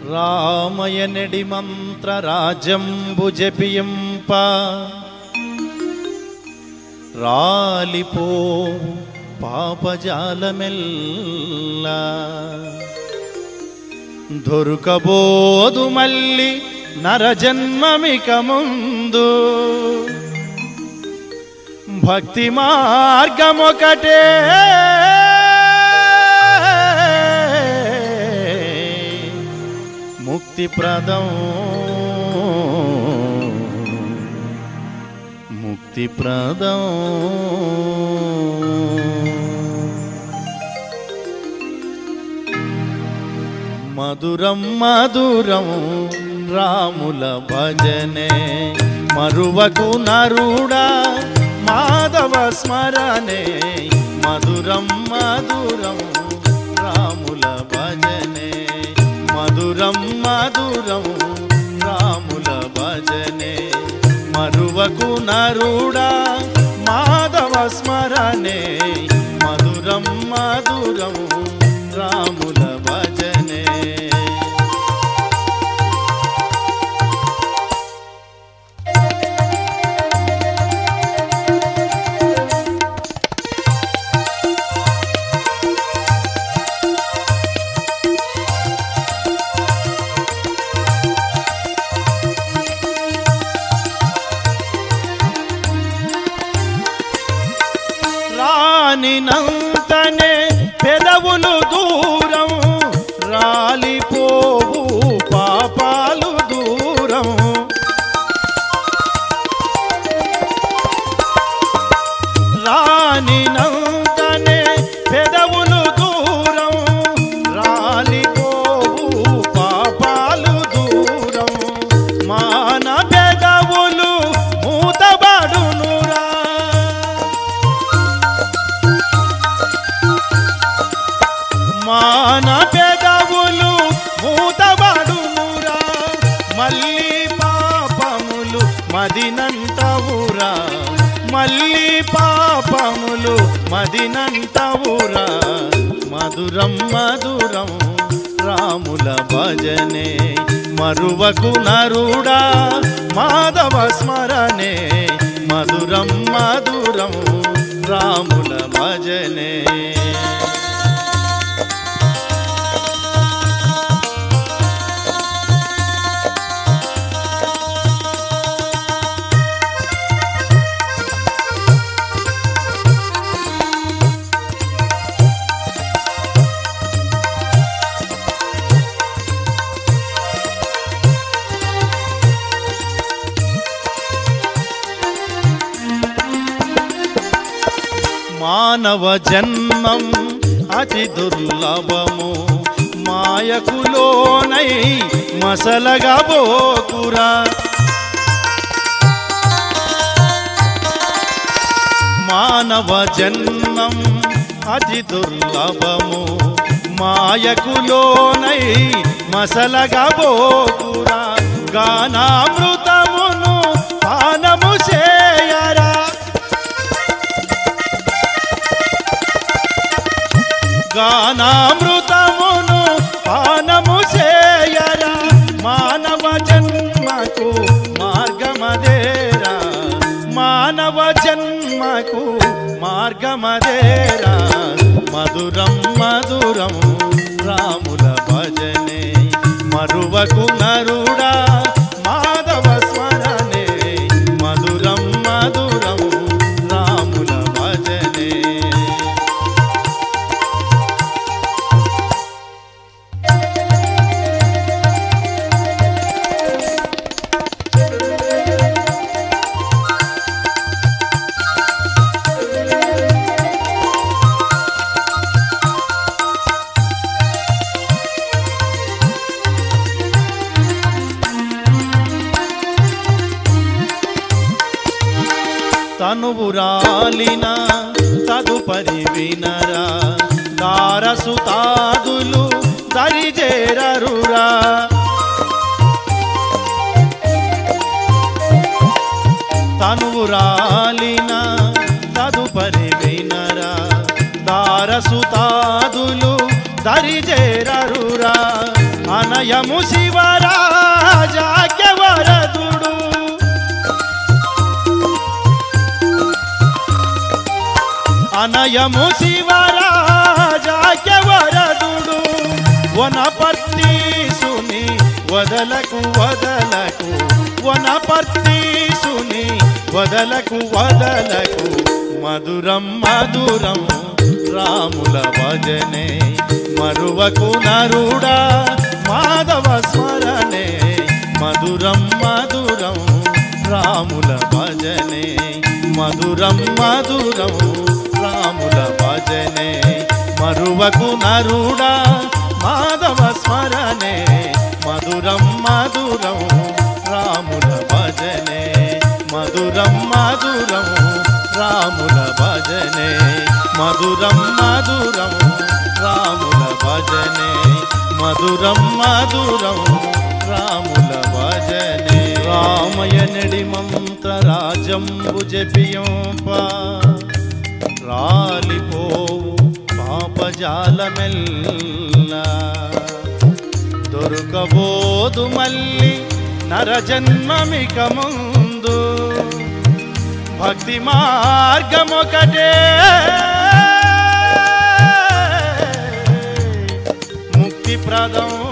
రామయనడి మంత్ర రాజంబు జపింప రాలిపో పాపజాలమెల్లా దొరకబోదు మళ్ళీ నరజన్మమిక ముందు భక్తి మార్గమొకటే ముక్తి ప్రదం ముక్తి ప్రదం మధురం మధురం రాముల భజనే మరువకు నరుడా మాధవ స్మరణే మధురం మధురం రాముల భజనే మధురం మధురం రాముల భజనే మరువకు నరుడా మాధవ స్మరణే మధురం మధురం రాముల భజనే రానినంతనే పెదవులు దూరం రాలిపోవు పాపాలు దూరం రానినంతనే పెదవులు దూరం రాలిపోవు పాపాలు దూరం మాన పెదవులు మూతబడునురా మాన పెదవులు మూతబడునురా మళ్ళీ పాపములు మదినంతవురా మళ్ళీ పాపములు మదినంతవురా మధురం మధురం రాముల భజనే మరువకు నరుడా మాధవ స్మరణే మధురం మధురం రాముల భజనే మానవ జన్మం అతి దుర్లభము మాయకు లోనై మసలగా బోకురా మానవ జన్మం అతి దుర్లభము మాయకు లోనై మసలగా బోకురా గానామృతమును పానము చేయరా గానామృతమును పానము చేయరా మానవ జన్మకు మార్గమదేరా మానవ జన్మకు మార్గమదేరా మధురం మధురం రాముల భజనే మరువకు నరుడా మాధవ స్మరణే మధురం మధురం రాముల భజనే తనువు రాలిన తదుపరి వినరా దారసుతాదులు దరిజేరరురా తనువు రాలిన తదుపరి వినరా దారసుతాదులు దరిజేరరురా అనయ అనయము శివరాజాఖ్య వరదుడు అనయము శివరాజాఖ్య వరదుడు వనపర్తీసుని వదలకు వదలకు వనపర్తీసుని వదలకు వదలకు మధురం మధురం రాముల భజనే మరువకు నరుడా మాధవ స్మరణే మధురం మధురం రాముల భజనే మధురం మధురం రాముల భజనే మరువకు నరుడా మాధవ స్మరణే మధురం మధురం రాముల భజనే మధురం మధురం రాముల భజనే మధురం మధురం రాముల భజనే మధురం మధురం రాముల భజనే రామయనడి మంత్రరాజంబు జపియోప రాలిపోవు పాపజాలమెల్ల దొరకబోదు మళ్ళీ నరజన్మమిక ముందు భక్తి మార్గమొకటే ముక్తి ప్రదం